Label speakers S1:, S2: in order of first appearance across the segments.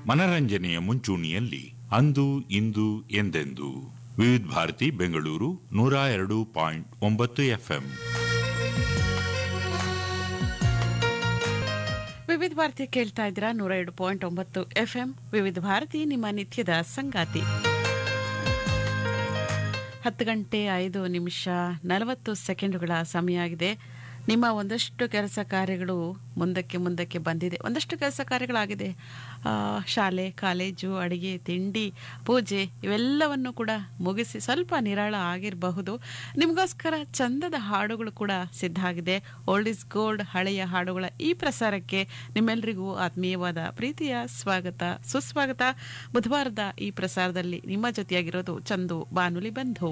S1: ಮನರಂಜನೆಯ ಮುಂಚೂಣಿಯಲ್ಲಿ ಅಂದು ಇಂದು ಎಂದೆಂದು ವಿವಿಧ ಭಾರತಿ ಬೆಂಗಳೂರು ನೂರ ಎರಡು ಪಾಯಿಂಟ್ ಒಂಬತ್ತು ಎಫ್ಎಂ
S2: ವಿವಿಧ ಭಾರತಿ ಕೇಳ್ತಾ ಇದ್ದೀರಾ ನೂರ ಎರಡು ಪಾಯಿಂಟ್ ಒಂಬತ್ತು ಎಫ್ ಎಂ ವಿವಿಧ ಭಾರತಿ ನಿಮ್ಮ ನಿತ್ಯದ ಸಂಗಾತಿ ಹತ್ತು ಗಂಟೆ ಐದು ನಿಮಿಷ ನಲವತ್ತು ಸೆಕೆಂಡುಗಳ ಸಮಯ ಆಗಿದೆ ನಿಮ್ಮ ಒಂದಷ್ಟು ಕೆಲಸ ಕಾರ್ಯಗಳು ಮುಂದಕ್ಕೆ ಮುಂದಕ್ಕೆ ಬಂದಿದೆ ಒಂದಷ್ಟು ಕೆಲಸ ಕಾರ್ಯಗಳಾಗಿದೆ ಆ, ಶಾಲೆ ಕಾಲೇಜು ಅಡಿಗೆ ತಿಂಡಿ ಪೂಜೆ ಇವೆಲ್ಲವನ್ನು ಕೂಡ ಮುಗಿಸಿ ಸ್ವಲ್ಪ ನಿರಾಳ ಆಗಿರಬಹುದು ನಿಮಗೋಸ್ಕರ ಚಂದದ ಹಾಡುಗಳು ಕೂಡ ಸಿದ್ಧ ಆಗಿದೆ ಓಲ್ಡ್ ಇಸ್ ಗೋಲ್ಡ್ ಹಳೆಯ ಹಾಡುಗಳ ಈ ಪ್ರಸಾರಕ್ಕೆ ನಿಮ್ಮೆಲ್ಲರಿಗೂ ಆತ್ಮೀಯವಾದ ಪ್ರೀತಿಯ ಸ್ವಾಗತ ಸುಸ್ವಾಗತ ಬುಧವಾರದ ಈ ಪ್ರಸಾರದಲ್ಲಿ ನಿಮ್ಮ ಜೊತೆಯಾಗಿರೋದು ಚಂದು ಬಾನುಲಿ ಬಂಧು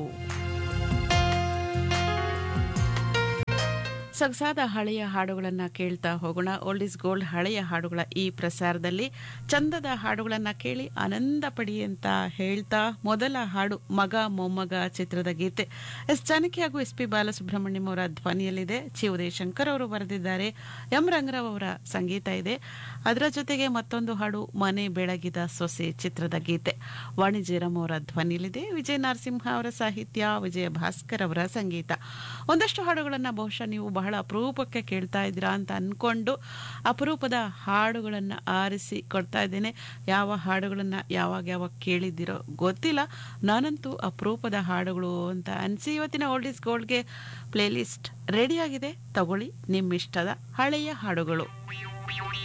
S2: ಸೊಗಸಾದ ಹಳೆಯ ಹಾಡುಗಳನ್ನ ಕೇಳ್ತಾ ಹೋಗೋಣ ಓಲ್ಡ್ ಇಸ್ ಗೋಲ್ಡ್ ಹಳೆಯ ಹಾಡುಗಳ ಈ ಪ್ರಸಾರದಲ್ಲಿ ಚಂದದ ಹಾಡುಗಳನ್ನ ಕೇಳಿ ಆನಂದ ಪಡಿ ಅಂತ ಹೇಳ್ತಾ ಮೊದಲ ಹಾಡು ಮಗ ಮೊಮ್ಮಗ ಚಿತ್ರದ ಗೀತೆ ಎಸ್ ಜಾನಕಿ ಹಾಗೂ ಎಸ್ ಪಿ ಬಾಲಸುಬ್ರಹ್ಮಣ್ಯಂ ಅವರ ಧ್ವನಿಯಲ್ಲಿದೆ ಚಿ ಉದಯ್ ಶಂಕರ್ ಅವರು ಬರೆದಿದ್ದಾರೆ ಎಂ ರಂಗರಾವ್ ಅವರ ಸಂಗೀತ ಇದೆ ಅದರ ಜೊತೆಗೆ ಮತ್ತೊಂದು ಹಾಡು ಮನೆ ಬೆಳಗಿದ ಸೊಸೆ ಚಿತ್ರದ ಗೀತೆ ವಾಣಿಜ್ಯರಾಮ್ ಅವರ ಧ್ವನಿಯಲ್ಲಿದೆ ವಿಜಯ ನರಸಿಂಹ ಅವರ ಸಾಹಿತ್ಯ ವಿಜಯ ಭಾಸ್ಕರ್ ಅವರ ಸಂಗೀತ ಒಂದಷ್ಟು ಹಾಡುಗಳನ್ನ ಬಹುಶಃ ನೀವು ಬಹಳ ಅಪರೂಪಕ್ಕೆ ಕೇಳ್ತಾ ಇದ್ದೀರಾ ಅಂತ ಅನ್ಕೊಂಡು ಅಪರೂಪದ ಹಾಡುಗಳನ್ನ ಆರಿಸಿ ಕೊಡ್ತಾ ಇದ್ದೇನೆ ಯಾವ ಹಾಡುಗಳನ್ನ ಯಾವಾಗ ಯಾವಾಗ ಕೇಳಿದ್ದೀರೋ ಗೊತ್ತಿಲ್ಲ ನಾನಂತೂ ಅಪರೂಪದ ಹಾಡುಗಳು ಅಂತ ಅನ್ಸಿ ಇವತ್ತಿನ ಓಲ್ಡ್ ಇಸ್ ಗೋಲ್ಡ್ಗೆ ಪ್ಲೇಲಿಸ್ಟ್ ರೆಡಿ ಆಗಿದೆ ತಗೊಳ್ಳಿ ನಿಮ್ಮಿಷ್ಟದ ಹಳೆಯ ಹಾಡುಗಳು